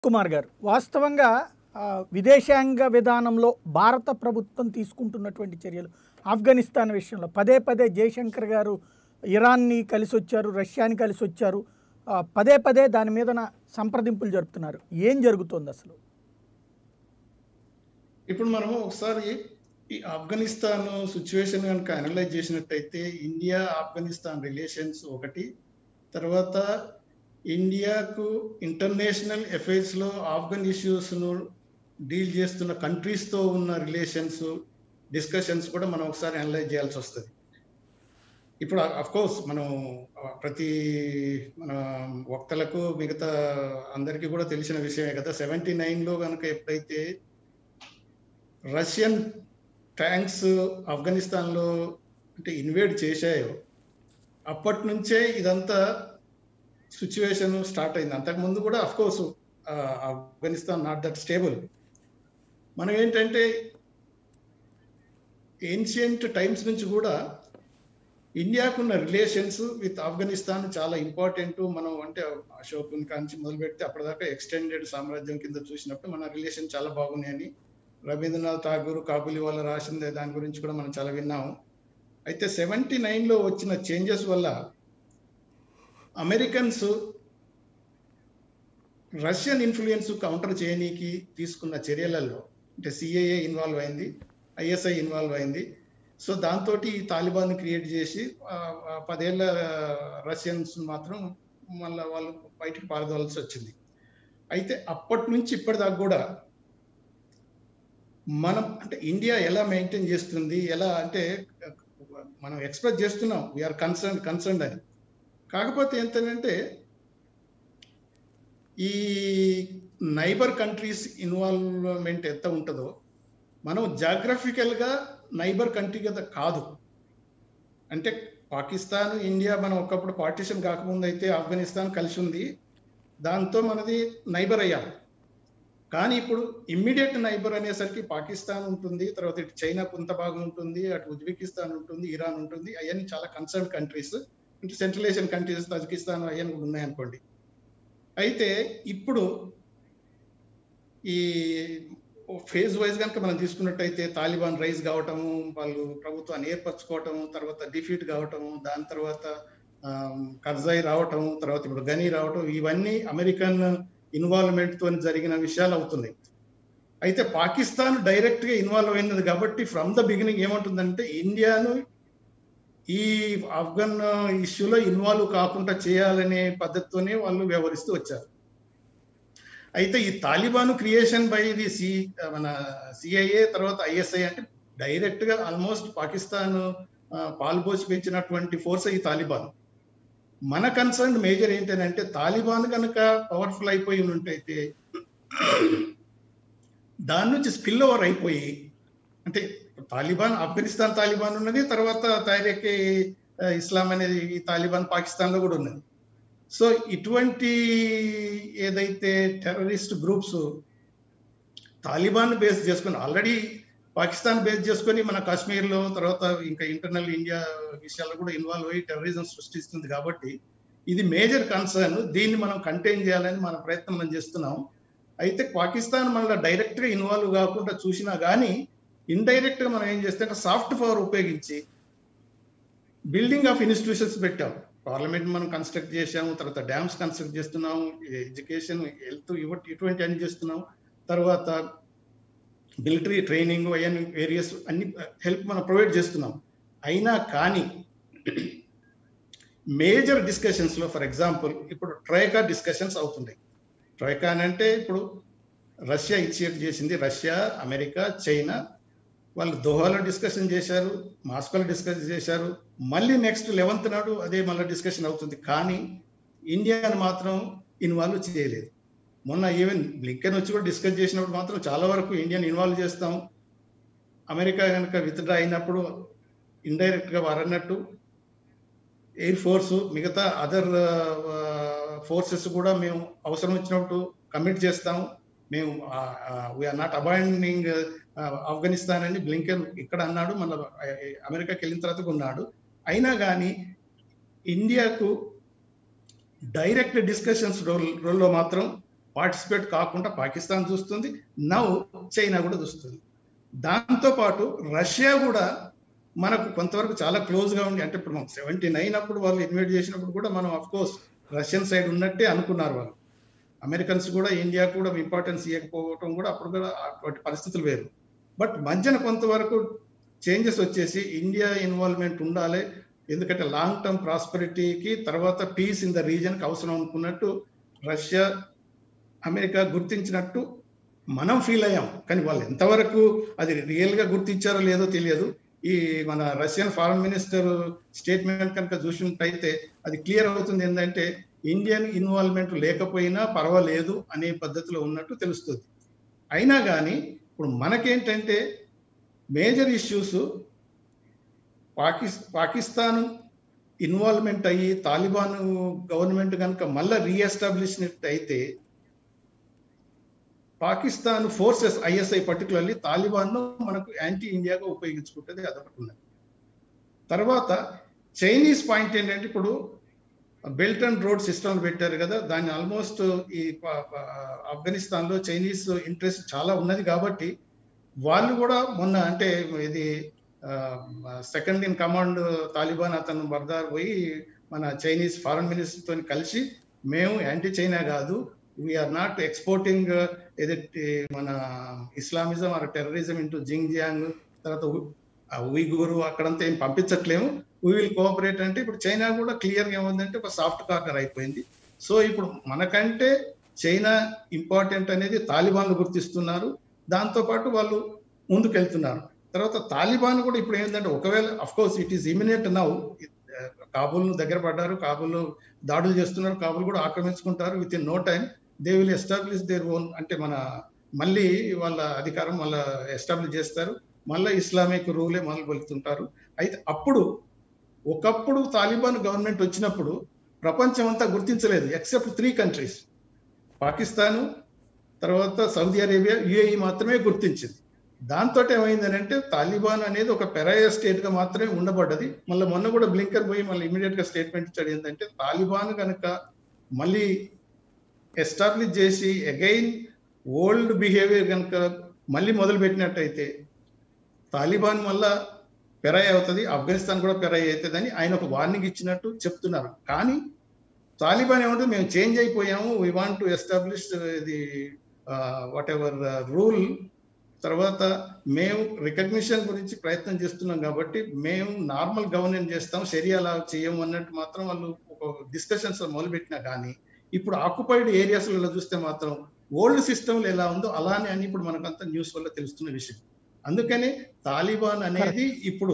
కుమార్ గారు వాస్తవంగా ఆ, విదేశాంగ విధానంలో భారత ప్రభుత్వం తీసుకుంటున్నటువంటి చర్యలు ఆఫ్ఘనిస్తాన్ విషయంలో పదే పదే జయశంకర్ గారు ఇరాన్ని కలిసి వచ్చారు రష్యాని కలిసి వచ్చారు ఆ, పదే పదే దాని మీద సంప్రదింపులు జరుపుతున్నారు ఏం జరుగుతోంది అసలు ఇప్పుడు మనము ఒకసారి ఈ ఆఫ్ఘనిస్తాన్ సిచ్యువేషన్ కనుక అనలైజ్ చేసినట్టయితే ఇండియా ఆఫ్ఘనిస్తాన్ రిలేషన్స్ ఒకటి తర్వాత ఇండియాకు ఇంటర్నేషనల్ అఫైర్స్ లో ఆఫ్ఘన్ ఇష్యూస్ ను డీల్ చేస్తున్న కంట్రీస్ తో ఉన్న రిలేషన్స్ డిస్కషన్స్ కూడా మనం ఒకసారి అనలైజ్ చేయాల్సి వస్తుంది ఇప్పుడు అఫ్ కోర్స్ మనం ఆ, ప్రతి మన వక్తలకు మిగతా అందరికీ కూడా తెలిసిన విషయమే కదా సెవెంటీ లో కనుక ఎప్పుడైతే రష్యన్ ట్యాంక్స్ ఆఫ్ఘనిస్తాన్లో అంటే ఇన్వేడ్ చేశాయో అప్పటి నుంచే ఇదంతా సిచ్యువేషన్ స్టార్ట్ అయింది అంతకుముందు కూడా of course Afghanistan not that stable మనం ఏంటంటే ఏన్షియంట్ టైమ్స్ నుంచి కూడా ఇండియాకున్న రిలేషన్స్ విత్ ఆఫ్ఘనిస్తాన్ చాలా ఇంపార్టెంట్ మనం అంటే అశోకుని కాంచి మొదలు పెడితే అప్పటిదాకా ఎక్స్టెండెడ్ సామ్రాజ్యం కింద చూసినప్పుడు మన రిలేషన్ చాలా బాగున్నాయని రవీంద్రనాథ్ ఠాగూర్ కాబూలి వాళ్ళు రాసింది దాని గురించి కూడా మనం చాలా విన్నాము అయితే సెవెంటీ లో వచ్చిన చేంజెస్ వల్ల అమెరికన్స్ రష్యన్ ఇన్ఫ్లుయెన్స్ కౌంటర్ చేయనీకి తీసుకున్న చర్యలలో అంటే సిఏఏ ఇన్వాల్వ్ అయింది ఐఎస్ఐ ఇన్వాల్వ్ అయింది సో దాంతో ఈ తాలిబాన్ క్రియేట్ చేసి ఆ, ఆ పదేళ్ల రష్యన్స్ మాత్రం మళ్ళీ వాళ్ళు బయటికి పారదోలాల్సి వచ్చింది అయితే అప్పటి నుంచి ఇప్పటిదాకా కూడా మనం అంటే ఇండియా ఎలా మెయింటైన్ చేస్తుంది ఎలా అంటే మనం ఎక్స్ప్రెస్ చేస్తున్నాం వీఆర్ కన్సర్న్ కన్సర్న్ అని కాకపోతే ఏంటంటే ఈ నైబర్ కంట్రీస్ ఇన్వాల్వ్మెంట్ ఎంత ఉంటుందో మనం జాగ్రఫికల్గా నైబర్ కంట్రీ కదా కాదు అంటే పాకిస్తాన్ ఇండియా మనం ఒకప్పుడు పార్టీషన్ కాకముందు అయితే ఆఫ్ఘనిస్తాన్ కలిసి ఉంది దాంతో మనది నైబర్ అయ్యాం కానీ ఇప్పుడు ఇమ్మీడియట్ నైబర్ అనేసరికి పాకిస్తాన్ ఉంటుంది తర్వాత ఇటు చైనా కొంత భాగం ఉంటుంది అటు ఉజ్బెకిస్తాన్ ఉంటుంది ఇరాన్ ఉంటుంది అవన్నీ చాలా కన్సర్న్ కంట్రీస్ అంటే సెంట్రల్ ఏషియన్ కంట్రీస్ తజికిస్తాన్ అవన్నీ కూడా ఉన్నాయనుకోండి అయితే ఇప్పుడు ఈ ఫేజ్ వైజ్ కనుక మనం తీసుకున్నట్టయితే తాలిబాన్ రైజ్ కావటము వాళ్ళు ప్రభుత్వాన్ని ఏర్పరచుకోవటము తర్వాత డిఫీట్ కావటము దాని తర్వాత ఆమ్, కర్జాయి రావటం తర్వాత ఇప్పుడు గనీ రావటం ఇవన్నీ అమెరికన్ ఇన్వాల్వ్మెంట్ తో జరిగిన విషయాలు అవుతున్నాయి అయితే పాకిస్తాన్ డైరెక్ట్ గా ఇన్వాల్వ్ అయినది కాబట్టి ఫ్రమ్ ద బిగినింగ్ ఏమంటుందంటే ఇండియాను ఈ ఆఫ్ఘన్ ఇష్యూలో ఇన్వాల్వ్ కాకుండా చేయాలనే పద్ధతితోనే వాళ్ళు వ్యవహరిస్తూ వచ్చారు అయితే ఈ Taliban creation by the C మన సిఐఏ తర్వాత ఐఎస్ఐ అంటే డైరెక్ట్ గా ఆల్మోస్ట్ పాకిస్తాన్ ఆ, పాల్పోసి పెంచినటువంటి ఫోర్స్ ఈ తాలిబాన్ మన కన్సర్న్ మేజర్ ఏంటంటే తాలిబాన్ కనుక పవర్ఫుల్ అయిపోయి ఉంటైతే దాని నుంచి స్పిల్ ఓవర్ అయిపోయి అంటే తాలిబాన్ ఆఫ్ఘనిస్తాన్ తాలిబాన్ ఉన్నది తర్వాత తారీఖే ఇస్లాం అనేది ఈ తాలిబాన్ పాకిస్తాన్ లో కూడా ఉన్నది సో ఇటువంటి ఏదైతే టెర్రరిస్ట్ గ్రూప్స్ తాలిబాన్ బేస్ చేసుకుని ఆల్రెడీ పాకిస్తాన్ బేస్ చేసుకొని మన కాశ్మీర్లో తర్వాత ఇంకా ఇంటర్నల్ ఇండియా విషయాల్లో కూడా ఇన్వాల్వ్ అయ్యి టెర్రరిజం సృష్టిస్తుంది కాబట్టి ఇది మేజర్ కన్సర్న్ దీన్ని మనం కంటైన్ చేయాలని మన ప్రయత్నం మనం చేస్తున్నాం అయితే పాకిస్తాన్ మళ్ళీ డైరెక్ట్ గా ఇన్వాల్వ్ కాకుండా చూసినా కానీ ఇండైరెక్ట్ గా మనం ఏం చేస్తే సాఫ్ట్ పవర్ ఉపయోగించి బిల్డింగ్ ఆఫ్ ఇన్స్టిట్యూషన్స్ పెట్టాం పార్లమెంట్ మనం కన్స్ట్రక్ట్ చేసాము తర్వాత డ్యామ్స్ కన్స్ట్రక్ట్ చేస్తున్నాము ఎడ్యుకేషన్ హెల్త్ ఇటువంటి అన్ని చేస్తున్నాం తర్వాత మిలిటరీ ట్రైనింగ్ అవన్నీ వేరియస్ అన్ని హెల్ప్ మనం ప్రొవైడ్ చేస్తున్నాం అయినా కానీ మేజర్ డిస్కషన్స్ లో ఫర్ ఎగ్జాంపుల్ ఇప్పుడు ట్రైకా డిస్కషన్స్ అవుతున్నాయి ట్రైకా అని అంటే ఇప్పుడు రష్యా ఇనిషియేట్ చేసింది రష్యా అమెరికా చైనా వాళ్ళు దోహాలో డిస్కషన్ చేశారు మాస్కోలో డిస్కస్ చేశారు మళ్ళీ నెక్స్ట్ లెవెన్త్ నాడు అదే మళ్ళీ డిస్కషన్ అవుతుంది కానీ ఇండియాను మాత్రం ఇన్వాల్వ్ చేయలేదు మొన్న ఈవెన్ బ్లింకెన్ వచ్చి కూడా డిస్కస్ చేసినప్పుడు మాత్రం చాలా వరకు ఇండియన్ ఇన్వాల్వ్ చేస్తాం అమెరికా కనుక విత్డ్రా అయినప్పుడు ఇండైరెక్ట్ గా వారన్నట్టు ఎయిర్ ఫోర్స్ మిగతా అదర్ ఫోర్సెస్ కూడా మేము అవసరం వచ్చినప్పుడు కమిట్ చేస్తాం మేము వీఆర్ నాట్ అబాండింగ్ ఆఫ్ఘనిస్తాన్ అని బ్లింకెన్ ఇక్కడ అన్నాడు మన అమెరికాకి వెళ్ళిన తర్వాత ఉన్నాడు అయినా కానీ ఇండియాకు డైరెక్ట్ డిస్కషన్స్ రోల్ రోల్లో మాత్రం పార్టిసిపేట్ కాకుండా పాకిస్తాన్ చూస్తుంది నౌ చైనా కూడా చూస్తుంది దాంతోపాటు రష్యా కూడా మనకు కొంతవరకు చాలా క్లోజ్ గా ఉంది అంటే ఇప్పుడు మనకు సెవెంటీ నైన్ అప్పుడు వాళ్ళు ఇన్వైట్ చేసినప్పుడు కూడా మనం అఫ్ కోర్స్ రష్యన్ సైడ్ ఉన్నట్టే అనుకున్నారు వాళ్ళు అమెరికన్స్ కూడా ఇండియా కూడా ఇంపార్టెన్స్ ఇవ్వకపోవటం కూడా అప్పుడు కూడా అటువంటి పరిస్థితులు వేరు బట్ మధ్యన కొంతవరకు చేంజెస్ వచ్చేసి ఇండియా ఇన్వాల్వ్మెంట్ ఉండాలి ఎందుకంటే లాంగ్ టర్మ్ ప్రాస్పరిటీకి తర్వాత పీస్ ఇన్ ద రీజన్కి అవసరం అనుకున్నట్టు రష్యా అమెరికా గుర్తించినట్టు మనం ఫీల్ అయ్యాం కానీ వాళ్ళు ఎంతవరకు అది రియల్ గా గుర్తించారో లేదో తెలియదు ఈ మన రష్యన్ ఫారెన్ మినిస్టర్ స్టేట్మెంట్ కనుక చూసినట్టయితే అది క్లియర్ అవుతుంది ఏంటంటే ఇండియన్ ఇన్వాల్వ్మెంట్ లేకపోయినా పర్వాలేదు అనే పద్ధతిలో ఉన్నట్టు తెలుస్తుంది అయినా కానీ ఇప్పుడు మనకేంటంటే మేజర్ ఇష్యూస్ పాకిస్ పాకిస్తాన్ ఇన్వాల్వ్మెంట్ అయ్యి తాలిబాన్ గవర్నమెంట్ కనుక మళ్ళీ రీఎస్టాబ్లిష్మెంట్ అయితే Pakistan forces ISI particularly Taliban మనకు యాంటీ ఇండియాగా ఉపయోగించుకుంటుంది అదొకటి ఉన్నది తర్వాత చైనీస్ పాయింట్ ఏంటంటే ఇప్పుడు బెల్ట్ అండ్ రోడ్ సిస్టమ్ పెట్టారు కదా దాన్ని ఆల్మోస్ట్ ఈ ఆఫ్ఘనిస్తాన్ లో చైనీస్ ఇంట్రెస్ట్ చాలా ఉన్నది కాబట్టి వాళ్ళు కూడా మొన్న అంటే ఇది సెకండ్ ఇన్ కమాండ్ తాలిబాన్ అతను బర్దార్ పోయి మన చైనీస్ ఫారెన్ మినిస్టర్ తోని కలిసి మేము యాంటీ చైనా కాదు వీఆర్ నాట్ ఎక్స్పోర్టింగ్ ఏదైతే మన Islamism or terrorism into Xinjiang తర్వాత ఉయిగూరు అక్కడంతా ఏం పంపించట్లేము వీ విల్ కోఆపరేట్ అంటే ఇప్పుడు చైనా కూడా క్లియర్ గా ఏముందంటే ఒక సాఫ్ట్ కార్నర్ అయిపోయింది సో ఇప్పుడు మనకంటే చైనా ఇంపార్టెంట్ అనేది తాలిబాన్లు గుర్తిస్తున్నారు దాంతో పాటు వాళ్ళు ముందుకెళ్తున్నారు తర్వాత తాలిబాన్ కూడా ఇప్పుడు ఏంటంటే ఒకవేళ of course it is imminent now Kabul దగ్గర పడ్డారు కాబుల్ దాడులు చేస్తున్నారు కాబుల్ కూడా ఆక్రమించుకుంటారు with in no time they will establish their own అంటే మన మళ్ళీ వాళ్ళ అధికారం మళ్ళీ ఎస్టాబ్లిష్ చేస్తారు మళ్ళీ ఇస్లామిక్ రూలే మొదలు పెడుతుంటారు అయితే అప్పుడు ఒకప్పుడు తాలిబాన్ గవర్నమెంట్ వచ్చినప్పుడు ప్రపంచం అంతా గుర్తించలేదు ఎక్సెప్ట్ త్రీ కంట్రీస్ పాకిస్తాను తర్వాత సౌదీ అరేబియా యుఏఈ మాత్రమే గుర్తించింది దాంతో ఏమైందని అంటే తాలిబాన్ అనేది ఒక పెరాయ స్టేట్ గా మాత్రమే ఉండబడ్డది మళ్ళీ మొన్న కూడా బ్లింకర్ పోయి మళ్ళీ ఇమీడియట్ గా స్టేట్మెంట్ ఇచ్చాడు ఏంటంటే తాలిబాన్ కనుక మళ్ళీ ఎస్టాబ్లిష్ చేసి అగైన్ ఓల్డ్ బిహేవియర్ కనుక మళ్ళీ మొదలు పెట్టినట్టయితే తాలిబాన్ మళ్ళా పెరాయ్ అవుతుంది ఆఫ్ఘనిస్తాన్ కూడా పెరాయ్ అవుతుంది అని ఆయన ఒక వార్నింగ్ ఇచ్చినట్టు చెప్తున్నారు కానీ తాలిబాన్ ఏమంటే మేము చేంజ్ అయిపోయాము వీ వాంట్ టు ఎస్టాబ్లిష్ ఇది వాట్ ఎవర్ రూల్ తర్వాత మేము రికగ్నిషన్ గురించి ప్రయత్నం చేస్తున్నాం కాబట్టి మేము నార్మల్ గవర్నెన్స్ చేస్తాం షరియా అలా చేయము అన్నట్టు మాత్రం వాళ్ళు ఒక డిస్కషన్స్ మొదలుపెట్టినా కానీ ఇప్పుడు ఆక్యుపైడ్ ఏరియాస్లలో చూస్తే మాత్రం ఓల్డ్ సిస్టమ్లు ఎలా ఉందో అలానే అని ఇప్పుడు మనకంతా న్యూస్ వల్ల తెలుస్తున్న విషయం అందుకని తాలిబాన్ అనేది ఇప్పుడు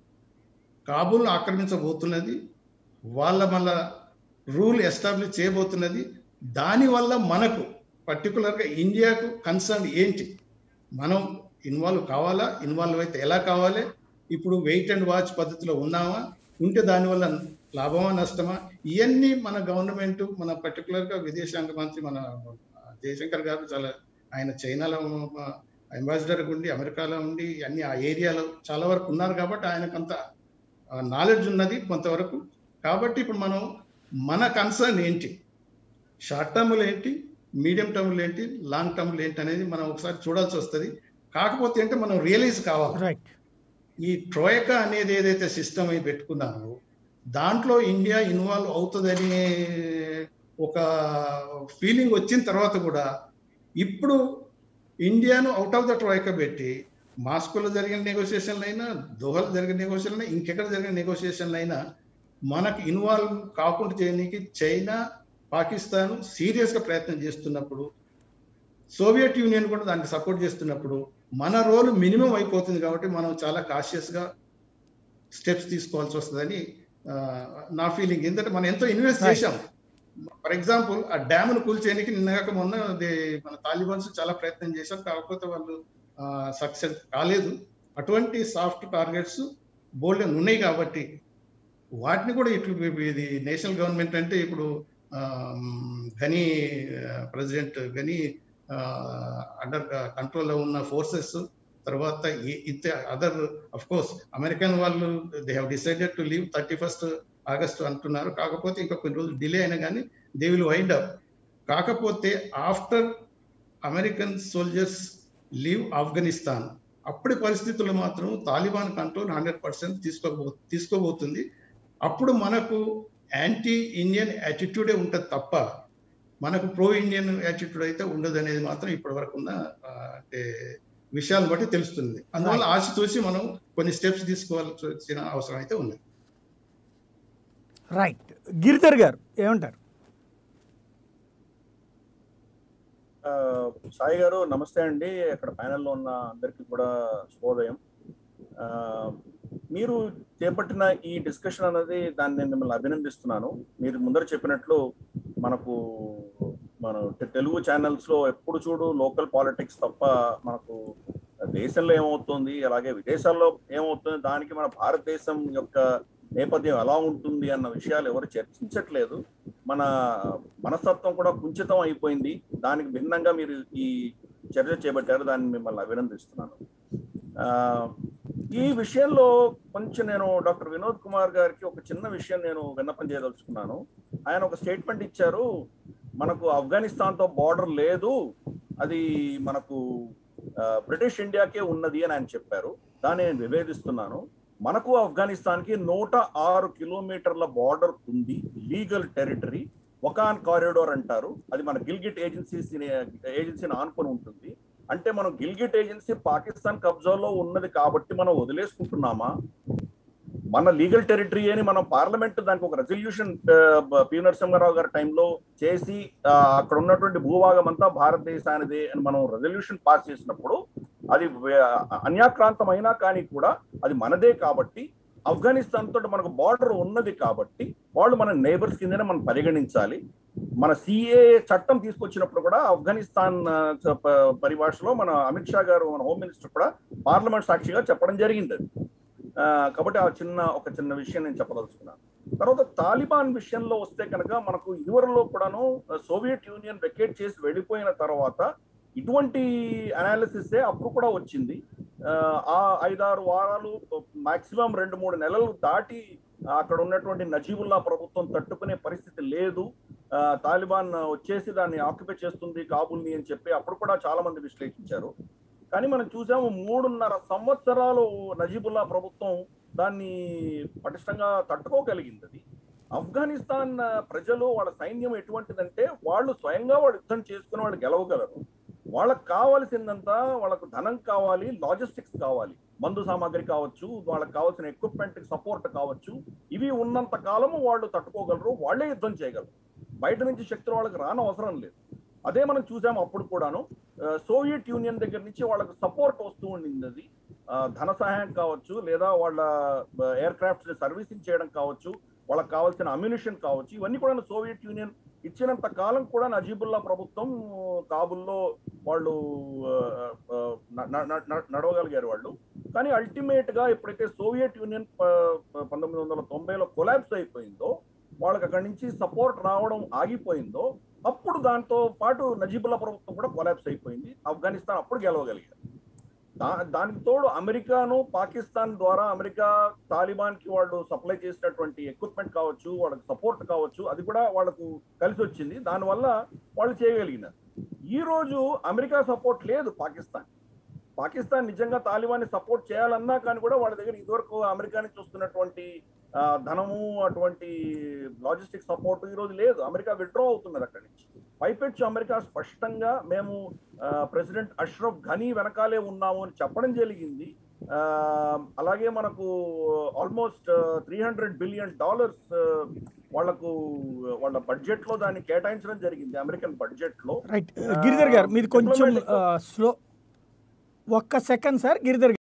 కాబూల్ ఆక్రమించబోతున్నది వాళ్ళ మళ్ళా రూల్ ఎస్టాబ్లిష్ చేయబోతున్నది దానివల్ల మనకు పర్టికులర్గా ఇండియాకు కన్సర్న్ ఏంటి మనం ఇన్వాల్వ్ కావాలా ఇన్వాల్వ్ అయితే ఎలా కావాలి ఇప్పుడు వెయిట్ అండ్ వాచ్ పద్ధతిలో ఉన్నామా ఉంటే దానివల్ల లాభమా నష్టమా ఇవన్నీ మన గవర్నమెంట్ మన పర్టికులర్గా విదేశాంగ మంత్రి మన జయశంకర్ గారు చాలా ఆయన చైనాలో అంబాసిడర్ ఉండి అమెరికాలో ఉండి అన్ని ఆ ఏరియాలో చాలా వరకు ఉన్నారు కాబట్టి ఆయనకంత నాలెడ్జ్ ఉన్నది కొంతవరకు కాబట్టి ఇప్పుడు మనం మన కన్సర్న్ ఏంటి షార్ట్ టర్మ్లు ఏంటి మీడియం టర్మ్లు ఏంటి లాంగ్ టర్మ్లు ఏంటి అనేది మనం ఒకసారి చూడాల్సి వస్తుంది కాకపోతే అంటే మనం రియలైజ్ కావాలి రైట్ ఈ ట్రోయకా అనేది ఏదైతే సిస్టమ్ అయి పెట్టుకున్నారో దాంట్లో ఇండియా ఇన్వాల్వ్ అవుతుందనే ఒక ఫీలింగ్ వచ్చిన తర్వాత కూడా ఇప్పుడు ఇండియాను అవుట్ ఆఫ్ ద ట్రోయకా పెట్టి మాస్కోలో జరిగిన నెగోషియేషన్లు అయినా దోహలో జరిగిన నెగోషియేషన్ అయినా ఇంకెక్కడ జరిగిన నెగోషియేషన్లు అయినా మనకు ఇన్వాల్వ్ కాకుండా చేయడానికి చైనా పాకిస్తాన్ సీరియస్ గా ప్రయత్నం చేస్తున్నప్పుడు సోవియట్ యూనియన్ కూడా దానికి సపోర్ట్ చేస్తున్నప్పుడు మన రోల్ మినిమం అయిపోతుంది కాబట్టి మనం చాలా కాషియస్ గా స్టెప్స్ తీసుకోవాల్సి వస్తుందని నా ఫీలింగ్ ఎందుకంటే మనం ఎంతో ఇన్వెస్ట్ చేశాం ఫర్ ఎగ్జాంపుల్ ఆ డ్యామ్ ను కూల్చేయడానికి నిన్నగాక మొన్న మన తాలిబాన్స్ చాలా ప్రయత్నం చేశాం కాకపోతే వాళ్ళు సక్సెస్ కాలేదు అటువంటి సాఫ్ట్ టార్గెట్స్ బోల్డ్ ఉన్నాయి కాబట్టి వాటిని కూడా ఇట్లు ఇది నేషనల్ గవర్నమెంట్ అంటే ఇప్పుడు ఘనీ ప్రెసిడెంట్ ఘనీ అండర్ కంట్రోల్లో ఉన్న ఫోర్సెస్ తర్వాత ఇతర అదర్ అఫ్ కోర్స్ అమెరికన్ వాళ్ళు they have decided to leave thirty first August అంటున్నారు కాకపోతే ఇంకా కొన్ని రోజులు డిలే అయినా కానీ దే విల్ వైండ్ అప్ కాకపోతే after American soldiers leave Afghanistan అప్పటి పరిస్థితులు మాత్రం తాలిబాన్ కంట్రోల్ హండ్రెడ్ పర్సెంట్ తీసుకోబో తీసుకోబోతుంది అప్పుడు మనకు యాంటీ ఇండియన్ యాటిట్యూడే ఉంటుంది తప్ప మనకు ప్రో ఇండియన్ యాటిట్యూడ్ అయితే ఉండదు అనేది మాత్రం ఇప్పటి వరకు ఉన్న ఆ, అంటే విషయాలను బట్టి తెలుస్తుంది అందువల్ల ఆశ చూసి మనం కొన్ని స్టెప్స్ తీసుకోవాల్సిన అవసరం అయితే ఉంది రైట్ గిరిధర్ గారు ఏమంటారు ఆ, సాయి గారు నమస్తే అండి అక్కడ ప్యానెల్లో ఉన్న అందరికీ కూడా శుభోదయం ఆ, మీరు చేపట్టిన ఈ డిస్కషన్ అనేది దాన్ని నేను మిమ్మల్ని అభినందిస్తున్నాను మీరు ముందర చెప్పినట్లు మనకు మన తె- తెలుగు ఛానల్స్ లో ఎప్పుడు చూడు లోకల్ పాలిటిక్స్ తప్ప మనకు దేశంలో ఏమవుతుంది అలాగే విదేశాల్లో ఏమవుతుంది దానికి మన భారతదేశం యొక్క నేపథ్యం ఎలా ఉంటుంది అన్న విషయాలు ఎవరు చర్చించట్లేదు మన మనస్తత్వం కూడా కుంచితం అయిపోయింది దానికి భిన్నంగా మీరు ఈ చర్చ చేపట్టారు దాన్ని మిమ్మల్ని అభినందిస్తున్నాను ఆ, ఈ విషయంలో కొంచెం నేను డాక్టర్ వినోద్ కుమార్ గారికి ఒక చిన్న విషయం నేను విన్నపం చేయదలుచుకున్నాను ఆయన ఒక స్టేట్మెంట్ ఇచ్చారు మనకు ఆఫ్ఘనిస్తాన్తో బార్డర్ లేదు అది మనకు ఆ, బ్రిటిష్ ఇండియాకే ఉన్నది అని ఆయన చెప్పారు దాన్ని నేను విభేదిస్తున్నాను మనకు ఆఫ్ఘనిస్తాన్కి నూట ఆరు కిలోమీటర్ల బార్డర్ ఉంది లీగల్ టెరిటరీ ఒకాన్ కారిడోర్ అంటారు అది మన గిల్గిట్ ఏజెన్సీస్ ఏజెన్సీని ఆనుకొని ఉంటుంది అంటే మనం గిల్గిట్ ఏజెన్సీ పాకిస్తాన్ కబ్జాలో ఉన్నది కాబట్టి మనం వదిలేసుకుంటున్నామా మన లీగల్ టెరిటరీ అని మనం పార్లమెంట్ దానికి ఒక రెజల్యూషన్ పి నరసింహారావు గారి టైంలో చేసి ఆ, అక్కడ ఉన్నటువంటి భూభాగం అంతా భారతదేశానిదే అని మనం రెజల్యూషన్ పాస్ చేసినప్పుడు అది వే- అన్యాక్రాంతం అయినా కానీ కూడా అది మనదే కాబట్టి ఆఫ్ఘనిస్తాన్ తోటి మనకు బార్డర్ ఉన్నది కాబట్టి వాళ్ళు మన నేబర్స్ కిందనే మనం పరిగణించాలి మన సిఏ చట్టం తీసుకొచ్చినప్పుడు కూడా ఆఫ్ఘనిస్తాన్ ఆ, చ- ప- పరిభాషలో మన అమిత్ షా గారు మన హోమ్ మినిస్టర్ కూడా పార్లమెంట్ సాక్షిగా చెప్పడం జరిగింది అది. ఆ, కాబట్టి ఆ చిన్న ఒక చిన్న విషయం నేను చెప్పదలుచుకున్నాను తర్వాత తాలిబాన్ విషయంలో వస్తే కనుక మనకు ఇదివరలో కూడాను సోవియట్ యూనియన్ వెకేట్ చేసి వెళ్ళిపోయిన తర్వాత ఇటువంటి అనాలిసిస్ అప్పుడు కూడా వచ్చింది ఆ, ఆ ఐదారు వారాలు మాక్సిమం రెండు మూడు నెలలు దాటి అక్కడ ఉన్నటువంటి నజీబుల్లా ప్రభుత్వం తట్టుకునే పరిస్థితి లేదు ఆ, తాలిబాన్ వచ్చేసి దాన్ని ఆక్యుపై చేస్తుంది కాబుల్ని అని చెప్పి అప్పుడు కూడా చాలా మంది విశ్లేషించారు కానీ మనం చూసాము మూడున్నర సంవత్సరాలు నజీబుల్లా ప్రభుత్వం దాన్ని పటిష్టంగా తట్టుకోగలిగింది అది ఆఫ్ఘనిస్తాన్ ఆ, ప్రజలు వాళ్ళ సైన్యం ఎటువంటిదంటే వాళ్ళు స్వయంగా వాళ్ళు యుద్ధం చేసుకుని వాళ్ళు గెలవగలరు వాళ్ళకి కావాల్సిందంతా వాళ్ళకు ధనం కావాలి లాజిస్టిక్స్ కావాలి మందు సామాగ్రి కావచ్చు వాళ్ళకి కావాల్సిన ఎక్విప్మెంట్ సపోర్ట్ కావచ్చు ఇవి ఉన్నంత కాలము వాళ్ళు తట్టుకోగలరు వాళ్ళే యుద్ధం చేయగలరు బయట నుంచి శక్తులు వాళ్ళకి రాని అవసరం లేదు అదే మనం చూసాము అప్పుడు కూడాను ఆ, సోవియట్ యూనియన్ దగ్గర నుంచి వాళ్ళకి సపోర్ట్ వస్తూ ఉండింది అది ఆ, ధన సహాయం కావచ్చు లేదా వాళ్ళ ఎయిర్ క్రాఫ్ట్స్ సర్వీసింగ్ చేయడం కావచ్చు వాళ్ళకి కావాల్సిన అమ్యునిషన్ కావచ్చు ఇవన్నీ కూడా సోవియట్ యూనియన్ ఇచ్చినంత కాలం కూడా నజీబుల్లా ప్రభుత్వం కాబుల్లో వాళ్ళు ఆ, ఆ, న- న- న- న- నడవగలిగారు వాళ్ళు కానీ అల్టిమేట్ గా ఎప్పుడైతే సోవియట్ యూనియన్ ప- పంతొమ్మిది వందల తొంభైలో కొలాబ్స్ అయిపోయిందో వాళ్ళకి అక్కడి నుంచి సపోర్ట్ రావడం ఆగిపోయిందో అప్పుడు దాంతో పాటు నజీబుల్లా ప్రభుత్వం కూడా కొలాబ్స్ అయిపోయింది ఆఫ్ఘనిస్తాన్ అప్పుడు గెలవగలిగారు దా దానికి తోడు అమెరికాను పాకిస్తాన్ ద్వారా అమెరికా తాలిబాన్ కి వాళ్ళు సప్లై చేసినటువంటి ఎక్విప్మెంట్ కావచ్చు వాళ్ళకి సపోర్ట్ కావచ్చు అది కూడా వాళ్ళకు కలిసి వచ్చింది దానివల్ల వాళ్ళు చేయగలిగినారు ఈ రోజు అమెరికా సపోర్ట్ లేదు పాకిస్తాన్ పాకిస్తాన్ నిజంగా తాలిబాన్ని సపోర్ట్ చేయాలన్నా కానీ కూడా వాళ్ళ దగ్గర ఇదివరకు అమెరికా నుంచి వస్తున్నటువంటి ఆ, ధనము అటువంటి లాజిస్టిక్ సపోర్ట్ ఈ రోజు లేదు అమెరికా విత్డ్రా అవుతున్నది అక్కడి నుంచి పైపెచ్చు అమెరికా స్పష్టంగా మేము ప్రెసిడెంట్ అష్రఫ్ ఘనీ వెనకాలే ఉన్నాము అని చెప్పడం జరిగింది ఆ, అలాగే మనకు almost three hundred billion dollars వాళ్లకు వాళ్ళ బడ్జెట్ లో దాన్ని కేటాయించడం జరిగింది అమెరికన్ బడ్జెట్ లో రైట్ గిరిధర్ గారు మీది కొంచెం diplomatic- స్లో ఒక్క సెకండ్ సార్ గిరిధర్